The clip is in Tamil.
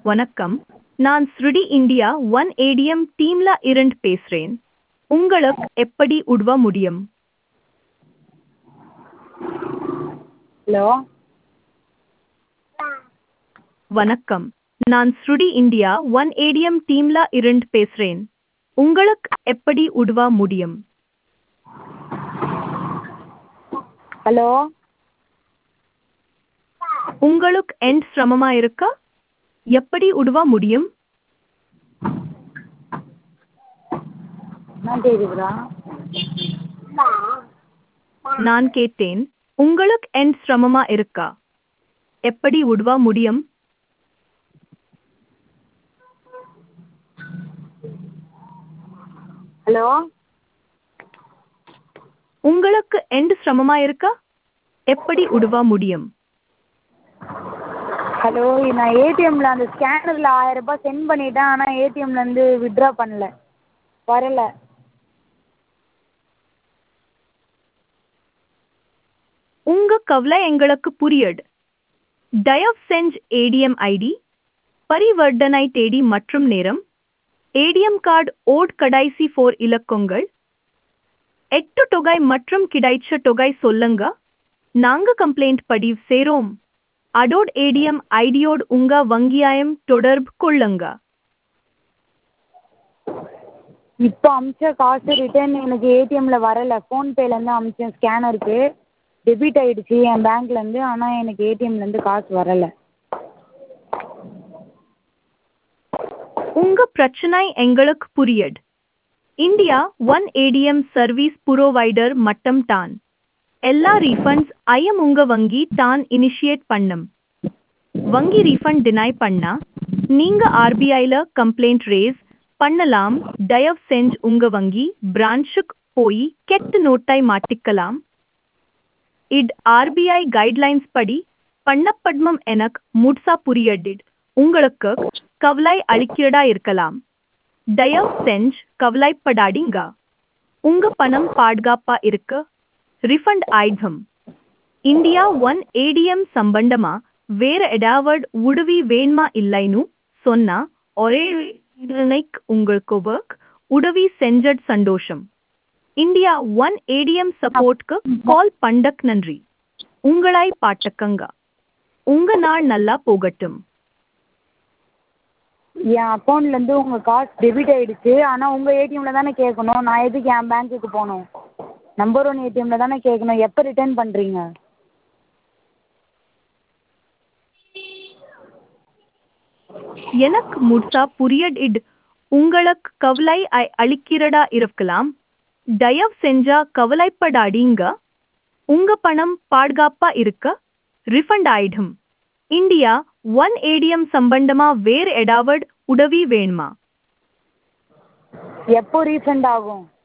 வணக்கம் நான் ஸ்ருடி இந்தியா ஒன் ஏடிஎம் டீம்ல இருந்து பேசுறேன் உங்களுக்கு எப்படி உதவ முடியும் ஹலோ வணக்கம் நான் ஸ்ருடி இந்தியா ஒன் ஏடிஎம் டீம்ல இருந்து பேசுறேன் உங்களுக்கு எப்படி உதவ முடியும் ஹலோ உங்களுக்கு எண்ட் சிரமமா இருக்கா எப்படி உதவ முடியும் என்ன கேக்குதுடா நான் கேட்டேன் உங்களுக்கு எண்ட் சிரமமா இருக்கா எப்படி உதவ முடியும் ஹலோ உங்களுக்கு எண்ட் சிரமமா இருக்கா எப்படி உதவ முடியும் ஹலோ நான் ஏடிஎம்ல அந்த ஸ்கேனரில் ஆயிரம் ரூபாய் சென்ட் பண்ணிட்டேன் ஆனால் ஏடிஎம்லேருந்து வித்ட்ரா பண்ணல வரல உங்க கவலை எங்களுக்கு புரியுது தயவு செஞ்சு ஏடிஎம் ஐடி பரிவர்த்தனை தேதி மற்றும் நேரம் ஏடிஎம் கார்டு ஓட் கடைசி ஃபோர் இலக்கங்கள் எட்டு தொகை மற்றும் கிடைச்ச தொகை சொல்லுங்க நாங்க கம்ப்ளைண்ட் பதிவு செய்றோம் அதோட ஏடிஎம் ஐடியோடு உங்க வங்கியாயம் தொடர்பு கொள்ளுங்க இப்போ அமிச்ச காசு ரிட்டர்ன் எனக்கு ஏடிஎம்ல வரல ஃபோன்பேலேருந்து அமிச்சேன் ஸ்கேனருக்கு டெபிட் ஆயிடுச்சு என் பேங்க்லேருந்து ஆனால் எனக்கு ஏடிஎம்லேருந்து காசு வரல உங்க பிரச்சனை எங்களுக்கு புரியுது India one ATM service provider மட்டம் தான் எல்லா ரீஃபண்ட்ஸ் ஐயம் உங்க வங்கி தான் இனிஷியேட் பண்ணும் வங்கி ரீஃபண்ட் டினை பண்ணா நீங்க ஆர்பிஐல கம்ப்ளைண்ட் ரேஸ் பண்ணலாம் தயவு செஞ்சு உங்க வங்கி பிரான்ச்சுக்கு போய் கெட்ட நோட்டை மாட்டிக்கலாம் இட் ஆர்பிஐ கைட்லைன்ஸ் படி பண்ணப்பட்மம் எனக்கு முட்சா புரியடிட் உங்களுக்கு கவலை அளிக்கிறதா இருக்கலாம் தயவு செஞ்சு கவலைப்படாதீங்க உங்க பணம் பாதுகாப்பா இருக்கு ரிஃபண்ட் ஆயிடும் இந்தியா ஒன் ஏடிஎம் சம்பந்தமா வேற ஏதாவது உதவி வேணுமா இல்லைன்னு சொன்னா ஒரே நினைக் உங்களுக்கு ஒர்க் உதவி செஞ்சட் சந்தோஷம் இந்தியா ஒன் ஏடிஎம் சப்போர்ட்க்கு கால் பண்டக் நன்றி உங்களை பாட்டக்கங்க உங்க நாள் நல்லா போகட்டும் என் அக்கௌண்ட்லேருந்து உங்கள் காசு டெபிட் ஆயிடுச்சு ஆனால் உங்கள் ஏடிஎம்ல தானே கேட்கணும் நான் எதுக்கு என் பேங்க்குக்கு போகணும் நம்பர் ஒன் ஏடிஎம்ல தானே கேட்கணும் எப்போ ரிட்டர்ன் பண்ணுறீங்க எனக்கு முழுசா புரியட் உங்களுக்கு கவலை அ- அளிக்கிறதா இருக்கலாம் தயவு செஞ்சா கவலைப்படாதீங்க உங்க பணம் பாதுகாப்பா இருக்க ரிஃபண்ட் ஆயிடும் இந்தியா ஒன் ஏடிஎம் சம்பந்தமா வேற ஏதாவது உதவி வேணுமா எப்போ ரீஃபண்ட் ஆகும்